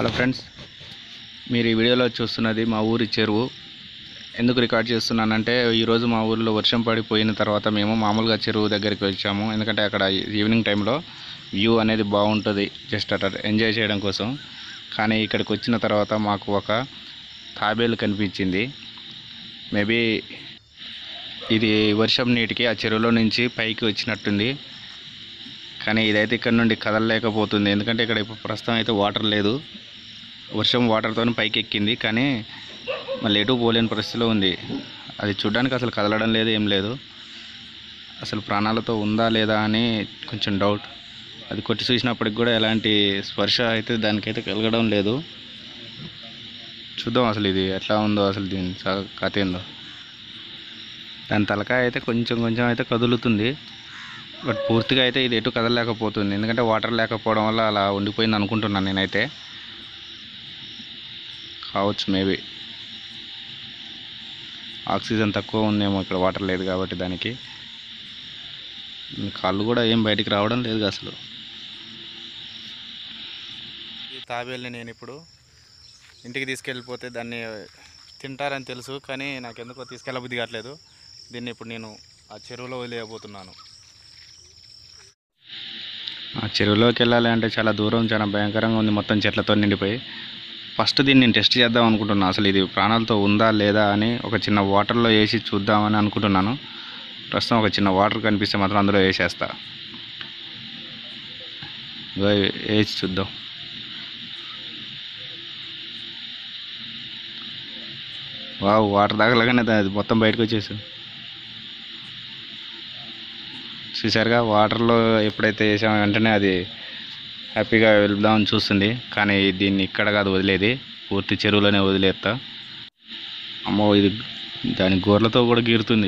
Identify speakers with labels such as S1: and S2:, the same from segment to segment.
S1: hello friends మీరు ఈ వీడియోలో చూస్తున్నది మా ఊరి చెరువు ఎందుకు రికార్డ్ చేస్తున్నానంటే ఈరోజు మా ఊరిలో వర్షం పడిపోయిన తర్వాత మేము మామూలుగా చెరువు దగ్గరికి వచ్చాము ఎందుకంటే అక్కడ ఈవినింగ్ టైంలో వ్యూ అనేది బాగుంటుంది జస్ట్ అట్లా ఎంజాయ్ చేయడం కోసం కానీ ఇక్కడికి వచ్చిన తర్వాత మాకు ఒక తాబేలు కనిపించింది మేబీ ఇది వర్షం నీటికి ఆ చెరువులో నుంచి పైకి వచ్చినట్టుంది కానీ ఇదైతే ఇక్కడ నుండి కదలలేకపోతుంది ఎందుకంటే ఇక్కడ ఇప్పుడు ప్రస్తుతం అయితే వాటర్ లేదు వర్షం వాటర్తో పైకి ఎక్కింది కానీ మళ్ళీ ఎటు పోలేని పరిస్థితిలో ఉంది అది చూడడానికి అసలు కదలడం లేదు ఏం లేదు అసలు ప్రాణాలతో ఉందా లేదా అని కొంచెం డౌట్ అది కొట్టి చూసినప్పటికి కూడా ఎలాంటి స్పర్శ అయితే దానికైతే కలగడం లేదు చూద్దాం అసలు ఇది ఎట్లా ఉందో అసలు దీని స- కథ ఏందో దాని తలకాయ అయితే కొంచెం కొంచెం అయితే కదులుతుంది బట్ పూర్తిగా అయితే ఇది ఎటు కదలలేకపోతుంది ఎందుకంటే వాటర్ లేకపోవడం వల్ల అలా ఉండిపోయింది అనుకుంటున్నాను నేనైతే కావచ్చు మేబీ ఆక్సిజన్ తక్కువ ఉందేమో ఇక్కడ వాటర్ లేదు కాబట్టి దానికి కాళ్ళు కూడా ఏం బయటికి రావడం లేదు అసలు ఈ తాబేల్ని నేను ఇప్పుడు ఇంటికి తీసుకెళ్ళిపోతే దాన్ని తింటారని తెలుసు కానీ నాకు ఎందుకో తీసుకెళ్ళబుద్ధి కావట్లేదు దీన్ని ఇప్పుడు నేను ఆ చెరువులో వదిలేయబోతున్నాను ఆ చెరువులోకి వెళ్ళాలి అంటే చాలా దూరం చాలా భయంకరంగా ఉంది మొత్తం చెట్లతో నిండిపోయి ఫస్ట్ దీన్ని నేను టెస్ట్ చేద్దాం అనుకుంటున్నాను అసలు ఇది ప్రాణాలతో ఉందా లేదా అని ఒక చిన్న వాటర్లో వేసి చూద్దామని అనుకుంటున్నాను ప్రస్తుతం ఒక చిన్న వాటర్ కనిపిస్తే మాత్రం అందులో వేసేస్తా ఇగో వేసి చూద్దాం వావ్ వాటర్ దాగలగానే అది మొత్తం బయటకు వచ్చేసింది చూసారుగా వాటర్లో ఎప్పుడైతే వేసామో వెంటనే అది హ్యాపీగా వెళ్దామని చూస్తుంది కానీ దీన్ని ఇక్కడ కాదు వదిలేది పూర్తి చెరువులోనే వదిలేస్తా అమ్మో ఇది దాని గోర్లతో కూడా గీరుతుంది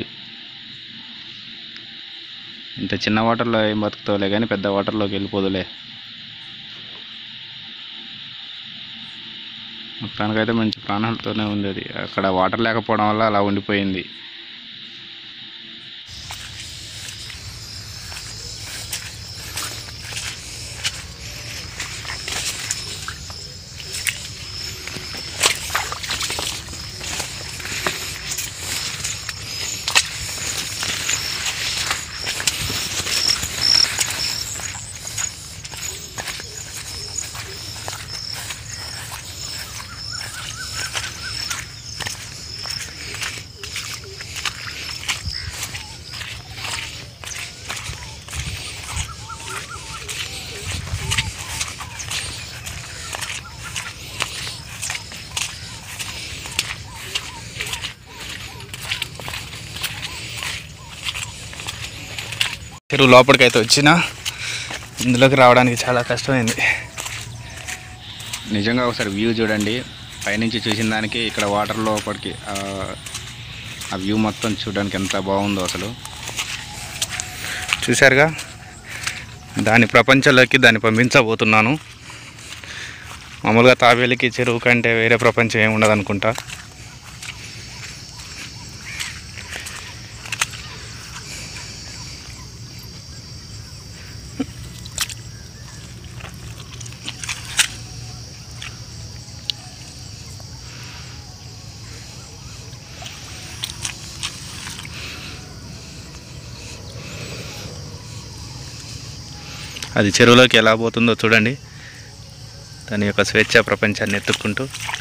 S1: ఇంత చిన్న వాటర్లో ఏం బతుకుతావులే కానీ పెద్ద వాటర్లోకి వెళ్ళిపోదులే మొత్తానికైతే మంచి ప్రాణాలతోనే ఉంది అది అక్కడ వాటర్ లేకపోవడం వల్ల అలా ఉండిపోయింది చెరువు లోపలికి అయితే వచ్చిన ఇందులోకి రావడానికి చాలా కష్టమైంది నిజంగా ఒకసారి వ్యూ చూడండి పైనుంచి చూసిన దానికి ఇక్కడ వాటర్ లోపలికి ఆ, ఆ వ్యూ మొత్తం చూడడానికి ఎంత బాగుందో అసలు చూశారుగా దాని ప్రపంచంలోకి దాన్ని పంపించబోతున్నాను మామూలుగా తాబేలికి చెరువు కంటే వేరే ప్రపంచం ఏమి ఉండదు అనుకుంటా అది చెరువులోకి ఎలా పోతుందో చూడండి దాని యొక్క స్వేచ్ఛ ప్రపంచాన్ని ఎత్తుక్కుంటూ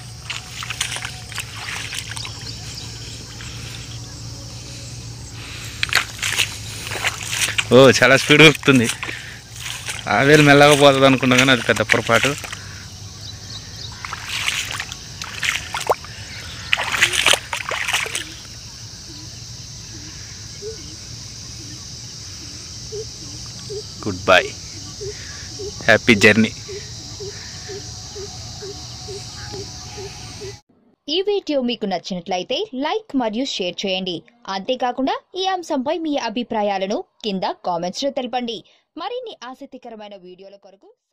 S1: ఓ చాలా స్పీడ్ ఉరుకుతుంది ఆవేలు మెల్లగా పోతుంది అనుకున్నా కానీ అది పెద్ద పొరపాటు గుడ్ బై హ్యాపీ జర్నీ
S2: ఈ వీడియో మీకు నచ్చినట్లయితే లైక్ మరియు షేర్ చేయండి అంతేకాకుండా ఈ అంశంపై మీ అభిప్రాయాలను కింద కామెంట్స్ లో తెలపండి మరిన్ని ఆసక్తికరమైన వీడియోల కొరకు